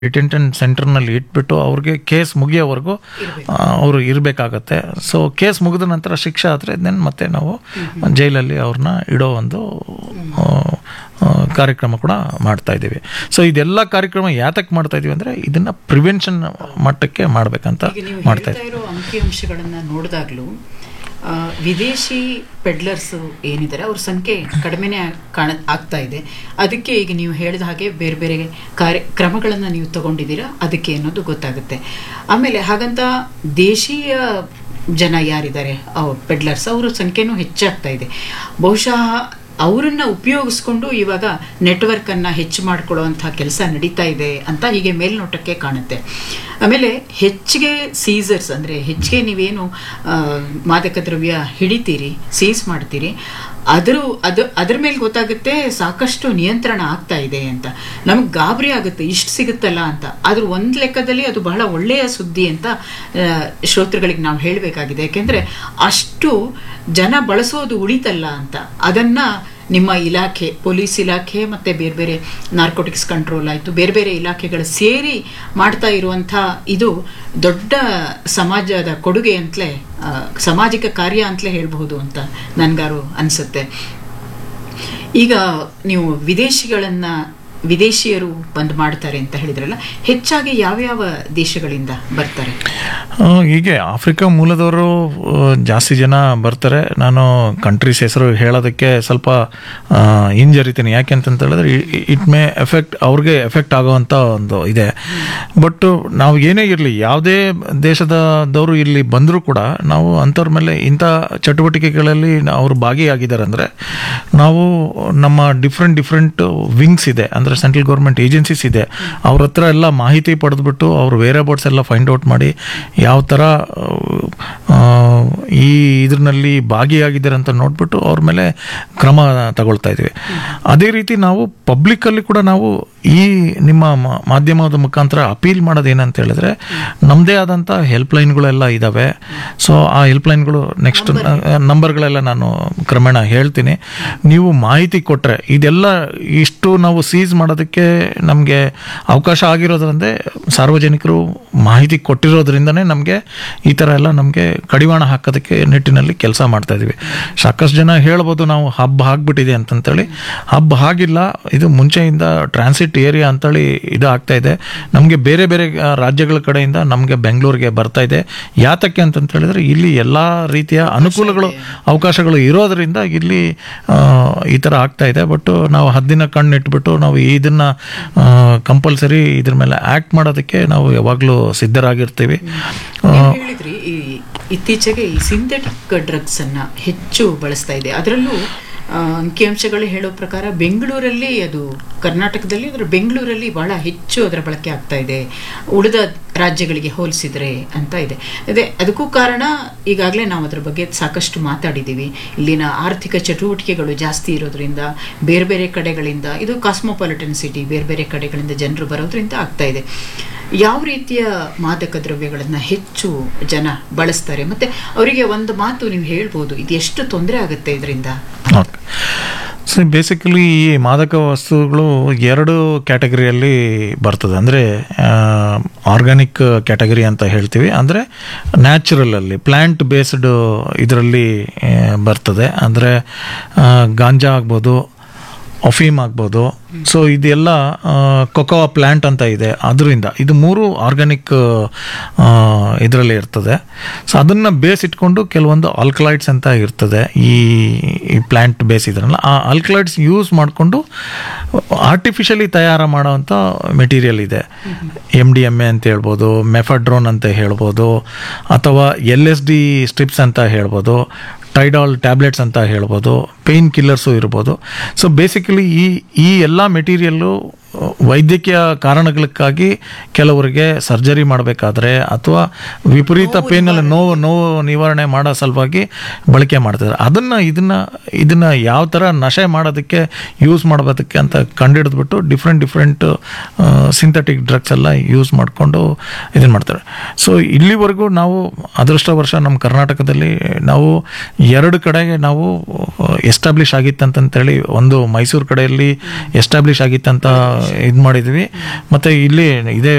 ಡಿಟೆಂಟನ್ ಸೆಂಟರ್ನಲ್ಲಿ ಇಟ್ಬಿಟ್ಟು ಅವ್ರಿಗೆ ಕೇಸ್ ಮುಗಿಯೋವರೆಗೂ ಅವರು ಇರಬೇಕಾಗತ್ತೆ ಸೊ ಕೇಸ್ ಮುಗಿದ ನಂತರ ಶಿಕ್ಷೆ ಆದರೆ ದೆನ್ ಮತ್ತೆ ನಾವು ಜೈಲಲ್ಲಿ ಅವ್ರನ್ನ ಇಡೋ ಒಂದು ಆ, ಆ, ಕಾರ್ಯಕ್ರಮ ಕೂಡ ಮಾಡ್ತಾ ಇದ್ದೀವಿ ಸೊ ಇದೆಲ್ಲ ಕಾರ್ಯಕ್ರಮ ಯಾತಕ್ಕೆ ಮಾಡ್ತಾ ಇದೀವಿ ಅಂದರೆ ಇದನ್ನ ಪ್ರಿವೆನ್ಷನ್ ಮಟ್ಟಕ್ಕೆ ಮಾಡಬೇಕಂತ ಈಗ ನೀವು ಮಾಡ್ತಾ ಹೇಳ್ತಾ ಇರೋ ಅಂಕಿಅಂಶಗಳನ್ನ ನೋಡಿದಾಗ್ಲೂ ಆ, ವಿದೇಶಿ ಪೆಡ್ಲರ್ಸ್ ಏನಿದ್ದಾರೆ ಅವ್ರ ಸಂಖ್ಯೆ ಕಡಿಮೆನೇ ಆಗ್- ಕಾಣ ಆಗ್ತಾ ಇದೆ ಅದಕ್ಕೆ ಈಗ ನೀವು ಹೇಳಿದ ಹಾಗೆ ಬೇರೆ ಬೇರೆ ಕಾರ್ಯ ಕ್ರಮಗಳನ್ನು ನೀವು ತಗೊಂಡಿದ್ದೀರಾ ಅದಕ್ಕೆ ಅನ್ನೋದು ಗೊತ್ತಾಗುತ್ತೆ ಆಮೇಲೆ ಹಾಗಂತ ದೇಶೀಯ ಜನ ಯಾರಿದ್ದಾರೆ ಪೆಡ್ಲರ್ಸ್ ಅವರ ಸಂಖ್ಯೆನೂ ಹೆಚ್ಚಾಗ್ತಾ ಇದೆ ಬಹುಶಃ ಅವರನ್ನ ಉಪಯೋಗಿಸ್ಕೊಂಡು ಇವಾಗ ನೆಟ್ವರ್ಕ್ ಅನ್ನ ಹೆಚ್ಚು ಮಾಡ್ಕೊಳ್ಳುವಂತಹ ಕೆಲಸ ನಡೀತಾ ಇದೆ ಅಂತ ಹೀಗೆ ಮೇಲ್ನೋಟಕ್ಕೆ ಕಾಣುತ್ತೆ ಆಮೇಲೆ ಹೆಚ್ಚಿಗೆ ಸೀಸರ್ಸ್ ಅಂದ್ರೆ ಹೆಚ್ಚಿಗೆ ನೀವೇನು ಆ, ಮಾದಕ ದ್ರವ್ಯ ಹಿಡಿತೀರಿ ಸೀಸ್ ಮಾಡ್ತೀರಿ ಅದ್ರ ಅದು ಅದ್ರ ಮೇಲೆ ಗೊತ್ತಾಗುತ್ತೆ ಸಾಕಷ್ಟು ನಿಯಂತ್ರಣ ಆಗ್ತಾ ಇದೆ ಅಂತ ನಮ್ಗೆ ಗಾಬರಿ ಆಗುತ್ತೆ ಇಷ್ಟು ಸಿಗುತ್ತಲ್ಲ ಅಂತ ಆದ್ರೂ ಒಂದ್ ಲೆಕ್ಕದಲ್ಲಿ ಅದು ಬಹಳ ಒಳ್ಳೆಯ ಸುದ್ದಿ ಅಂತ ಆ, ಶ್ರೋತೃಗಳಿಗೆ ನಾವು ಹೇಳಬೇಕಾಗಿದೆ ಯಾಕೆಂದ್ರೆ ಅಷ್ಟು ಜನ ಬಳಸೋದು ಉಳಿತಲ್ಲ ಅಂತ ಅದನ್ನ ನಿಮ್ಮ ಇಲಾಖೆ ಪೊಲೀಸ್ ಇಲಾಖೆ ಮತ್ತೆ ಬೇರೆ ಬೇರೆ ನಾರ್ಕೋಟಿಕ್ಸ್ ಕಂಟ್ರೋಲ್ ಆಯಿತು ಬೇರೆ ಬೇರೆ ಇಲಾಖೆಗಳು ಸೇರಿ ಮಾಡ್ತಾ ಇರುವಂಥ ಇದು ದೊಡ್ಡ ಸಮಾಜದ ಕೊಡುಗೆ ಅಂತಲೇ ಆ, ಸಾಮಾಜಿಕ ಕಾರ್ಯ ಅಂತಲೇ ಹೇಳ್ಬಹುದು ಅಂತ ನನ್ಗಾರು ಅನ್ಸುತ್ತೆ ಈಗ ನೀವು ವಿದೇಶಿಗಳನ್ನ ವಿದೇಶಿಯರು ಬಂದು ಮಾಡ್ತಾರೆ ಅಂತ ಹೇಳಿದ್ರಲ್ಲ ಹೆಚ್ಚಾಗಿ ಯಾವ್ಯಾವ ದೇಶಗಳಿಂದ ಬರ್ತಾರೆ ಆ, ಹೀಗೆ ಆಫ್ರಿಕಾ ಮೂಲದವರು ಆ, ಜಾಸ್ತಿ ಜನ ಬರ್ತಾರೆ ನಾನು ಕಂಟ್ರೀಸ್ ಹೆಸರು ಹೇಳೋದಕ್ಕೆ ಸ್ವಲ್ಪ ಆ, ಹಿಂಜರಿತೀನಿ ಯಾಕೆ ಅಂತ ಹೇಳಿದ್ರೆ ಇಟ್ ಮೇ ಎಫೆಕ್ಟ್ ಅವ್ರಿಗೆ ಎಫೆಕ್ಟ್ ಆಗೋವಂಥ ಒಂದು ಇದೆ ಬಟ್ ನಾವು ಏನೇ ಇರಲಿ ಯಾವುದೇ ದೇಶದವರು ಇಲ್ಲಿ ಬಂದರೂ ಕೂಡ ನಾವು ಅಂಥವ್ರ ಮೇಲೆ ಇಂಥ ಚಟುವಟಿಕೆಗಳಲ್ಲಿ ಅವರು ಭಾಗಿಯಾಗಿದ್ದಾರೆ ಅಂದರೆ ನಾವು ನಮ್ಮ ಡಿಫ್ರೆಂಟ್ ಡಿಫ್ರೆಂಟ್ ವಿಂಗ್ಸ್ ಇದೆ ಅಂದರೆ ಸೆಂಟ್ರಲ್ ಗೌರ್ಮೆಂಟ್ ಏಜೆನ್ಸೀಸ್ ಇದೆ ಅವ್ರ ಹತ್ರ ಎಲ್ಲ ಮಾಹಿತಿ ಪಡೆದ್ಬಿಟ್ಟು ಅವ್ರ ವೇರ್ ಅಬೌಟ್ಸ್ ಎಲ್ಲ ಫೈಂಡ್ ಔಟ್ ಮಾಡಿ ಯಾವ ಥರ ಆ, ಈ ಇದ್ರಲ್ಲಿ ಭಾಗಿಯಾಗಿದ್ದಾರೆ ಅಂತ ನೋಡ್ಬಿಟ್ಟು ಅವ್ರ ಮೇಲೆ ಕ್ರಮ ತಗೊಳ್ತಾ ಇದ್ದೀವಿ ಅದೇ ರೀತಿ ನಾವು ಪಬ್ಲಿಕ್ಕಲ್ಲಿ ಕೂಡ ನಾವು ಈ ನಿಮ್ಮ ಮ- ಮಾಧ್ಯಮದ ಮುಖಾಂತರ ಅಪೀಲ್ ಮಾಡೋದು ಏನಂತ ಹೇಳಿದ್ರೆ ನಮ್ಮದೇ ಆದಂಥ ಹೆಲ್ಪ್ಲೈನ್ಗಳೆಲ್ಲ ಇದ್ದಾವೆ ಸೊ ಆ ಹೆಲ್ಪ್ಲೈನ್ಗಳು ನೆಕ್ಸ್ಟ್ ನಂಬರ್ಗಳೆಲ್ಲ ನಾನು ಕ್ರಮೇಣ ಹೇಳ್ತೀನಿ ನೀವು ಮಾಹಿತಿ ಕೊಟ್ಟರೆ ಇದೆಲ್ಲ ಇಷ್ಟು ನಾವು ಸೀಸ್ ಮಾಡೋದಕ್ಕೆ ನಮಗೆ ಅವಕಾಶ ಆಗಿರೋದ್ರಂದೇ ಸಾರ್ವಜನಿಕರು ಮಾಹಿತಿ ಕೊಟ್ಟಿರೋದ್ರಿಂದನೇ ನಮಗೆ ಈ ಥರ ಎಲ್ಲ ನಮಗೆ ಕಡಿವಾಣ ಹಾಕೋದಕ್ಕೆ ನಿಟ್ಟಿನಲ್ಲಿ ಕೆಲಸ ಮಾಡ್ತಾ ಇದೀವಿ ಸಾಕಷ್ಟು ಜನ ಹೇಳ್ಬೋದು ನಾವು ಹಬ್ ಆಗ್ಬಿಟ್ಟಿದೆ ಅಂತಂತೇಳಿ ಹಬ್ ಆಗಿಲ್ಲ ಇದು ಮುಂಚೆಯಿಂದ ಟ್ರಾನ್ಸಿಟ್ ಏರಿಯಾ ಅಂತೇಳಿ ಇದು ಆಗ್ತಾ ಇದೆ ನಮಗೆ ಬೇರೆ ಬೇರೆ ಆ, ರಾಜ್ಯಗಳ ಕಡೆಯಿಂದ ನಮಗೆ ಬೆಂಗಳೂರಿಗೆ ಬರ್ತಾ ಇದೆ ಯಾತಕ್ಕೆ ಅಂತಂತ ಹೇಳಿದ್ರೆ ಇಲ್ಲಿ ಎಲ್ಲ ರೀತಿಯ ಅನುಕೂಲಗಳು ಅವಕಾಶಗಳು ಇರೋದ್ರಿಂದ ಇಲ್ಲಿ ಆ, ಈ ಥರ ಆಗ್ತಾ ಇದೆ ಬಟ್ ನಾವು ಹದ್ದಿನ ಕಣ್ಣಿಟ್ಬಿಟ್ಟು ನಾವು ಇದನ್ನ ಕಂಪಲ್ಸರಿ ಇದ್ರ ಮೇಲೆ ಆಕ್ಟ್ ಮಾಡೋದಕ್ಕೆ ನಾವು ಯಾವಾಗಲೂ ಸಿದ್ಧರಾಗಿರ್ತೀವಿ ಆ, ನೀವು ಹೇಳಿದ್ರಿ ಈ ಇತ್ತೀಚೆಗೆ ಈ ಸಿಂಥೆಟಿಕ್ ಡ್ರಗ್ಸ್ ಅನ್ನ ಹೆಚ್ಚು ಬಳಸ್ತಾ ಇದೆ ಅದರಲ್ಲೂ ಆ, ಅಂಕಿಅಂಶಗಳು ಹೇಳೋ ಪ್ರಕಾರ ಬೆಂಗಳೂರಲ್ಲಿ ಅದು ಕರ್ನಾಟಕದಲ್ಲಿ ಅದರ ಬೆಂಗಳೂರಲ್ಲಿ ಬಹಳ ಹೆಚ್ಚು ಅದರ ಬಳಕೆ ಆಗ್ತಾ ಇದೆ ಉಳಿದ ರಾಜ್ಯಗಳಿಗೆ ಹೋಲಿಸಿದ್ರೆ ಅಂತ ಇದೆ ಅದೇ ಅದಕ್ಕೂ ಕಾರಣ ಈಗಾಗಲೇ ನಾವು ಅದರ ಬಗ್ಗೆ ಸಾಕಷ್ಟು ಮಾತಾಡಿದ್ದೀವಿ ಇಲ್ಲಿನ ಆರ್ಥಿಕ ಚಟುವಟಿಕೆಗಳು ಜಾಸ್ತಿ ಇರೋದ್ರಿಂದ ಬೇರೆ ಬೇರೆ ಕಡೆಗಳಿಂದ ಇದು ಕಾಸ್ಮೋಪಾಲಿಟನ್ ಸಿಟಿ ಬೇರೆ ಬೇರೆ ಕಡೆಗಳಿಂದ ಜನರು ಬರೋದ್ರಿಂದ ಆಗ್ತಾ ಇದೆ ಯಾವ ರೀತಿಯ ಮಾದಕ ದ್ರವ್ಯಗಳನ್ನ ಹೆಚ್ಚು ಜನ ಬಳಸ್ತಾರೆ ಮತ್ತೆ ಅವರಿಗೆ ಒಂದು ಮಾತು ನೀವು ಹೇಳ್ಬೋದು ಇದು ಎಷ್ಟು ತೊಂದರೆ ಆಗುತ್ತೆ ಇದರಿಂದ ಓಕೆ ಸೊ ಬೇಸಿಕಲಿ ಈ ಮಾದಕ ವಸ್ತುಗಳು ಎರಡು ಕ್ಯಾಟಗರಿಯಲ್ಲಿ ಬರ್ತದೆ ಅಂದರೆ ಆರ್ಗ್ಯಾನಿಕ್ ಕ್ಯಾಟಗರಿ ಅಂತ ಹೇಳ್ತೀವಿ ಅಂದರೆ ನ್ಯಾಚುರಲಲ್ಲಿ ಪ್ಲ್ಯಾಂಟ್ ಬೇಸ್ಡ್ ಇದರಲ್ಲಿ ಬರ್ತದೆ ಅಂದರೆ ಗಾಂಜಾ ಆಗ್ಬೋದು ಅಫೀಮ್ ಆಗ್ಬೋದು ಸೊ ಇದೆಲ್ಲ ಕೊಕೋವಾ ಪ್ಲ್ಯಾಂಟ್ ಅಂತ ಇದೆ ಅದರಿಂದ ಇದು ಮೂರು ಆರ್ಗ್ಯಾನಿಕ್ ಇದರಲ್ಲಿ ಇರ್ತದೆ ಸೊ ಅದನ್ನು ಬೇಸ್ ಇಟ್ಕೊಂಡು ಕೆಲವೊಂದು ಆಲ್ಕಲೈಡ್ಸ್ ಅಂತ ಇರ್ತದೆ ಈ ಈ ಪ್ಲ್ಯಾಂಟ್ ಬೇಸ್ ಇದ್ರಲ್ಲ ಆ ಆಲ್ಕಲೈಡ್ಸ್ ಯೂಸ್ ಮಾಡಿಕೊಂಡು ಆರ್ಟಿಫಿಷಿಯಲಿ ತಯಾರು ಮಾಡೋವಂಥ ಮೆಟೀರಿಯಲ್ ಇದೆ ಎಮ್ ಡಿ ಎಮ್ ಎ ಅಂತ ಹೇಳ್ಬೋದು ಮೆಫಡ್ರೋನ್ ಅಂತ ಹೇಳ್ಬೋದು ಅಥವಾ ಎಲ್ ಎಸ್ ಡಿ ಸ್ಟ್ರಿಪ್ಸ್ ಅಂತ ಹೇಳ್ಬೋದು ಟೈಡಾಲ್ ಟ್ಯಾಬ್ಲೆಟ್ಸ್ ಅಂತ ಹೇಳ್ಬೋದು ಪೇಯ್ನ್ ಕಿಲ್ಲರ್ಸು ಇರ್ಬೋದು ಸೊ ಬೇಸಿಕಲಿ ಈ ಈ ಎಲ್ಲ ಮೆಟೀರಿಯಲ್ಲು ವೈದ್ಯಕೀಯ ಕಾರಣಗಳಕ್ಕಾಗಿ ಕೆಲವರಿಗೆ ಸರ್ಜರಿ ಮಾಡಬೇಕಾದ್ರೆ ಅಥವಾ ವಿಪರೀತ ಪೇನಲ್ಲಿ ನೋವು ನೋವು ನಿವಾರಣೆ ಮಾಡೋ ಸಲುವಾಗಿ ಬಳಕೆ ಮಾಡ್ತಿದ್ದಾರೆ ಅದನ್ನು ಇದನ್ನು ಇದನ್ನು ಯಾವ ಥರ ನಶೆ ಮಾಡೋದಕ್ಕೆ ಯೂಸ್ ಮಾಡೋದಕ್ಕೆ ಅಂತ ಕಂಡಿಡಿದ್ಬಿಟ್ಟು ಡಿಫ್ರೆಂಟ್ ಡಿಫ್ರೆಂಟ್ ಸಿಂಥೆಟಿಕ್ ಡ್ರಗ್ಸ್ ಎಲ್ಲ ಯೂಸ್ ಮಾಡಿಕೊಂಡು ಇದನ್ನು ಮಾಡ್ತಾರೆ ಸೊ ಇಲ್ಲಿವರೆಗೂ ನಾವು ಅದೃಷ್ಟ ವರ್ಷ ನಮ್ಮ ಕರ್ನಾಟಕದಲ್ಲಿ ನಾವು ಎರಡು ಕಡೆಗೆ ನಾವು ಎಸ್ಟಾಬ್ಲಿಷ್ ಆಗಿತ್ತಂತಂತೇಳಿ ಒಂದು ಮೈಸೂರು ಕಡೆಯಲ್ಲಿ ಎಸ್ಟಾಬ್ಲಿಷ್ ಆಗಿತ್ತಂತ ಇದು ಮಾಡಿದ್ವಿ ಮತ್ತೆ ಇಲ್ಲಿ ಇದೇ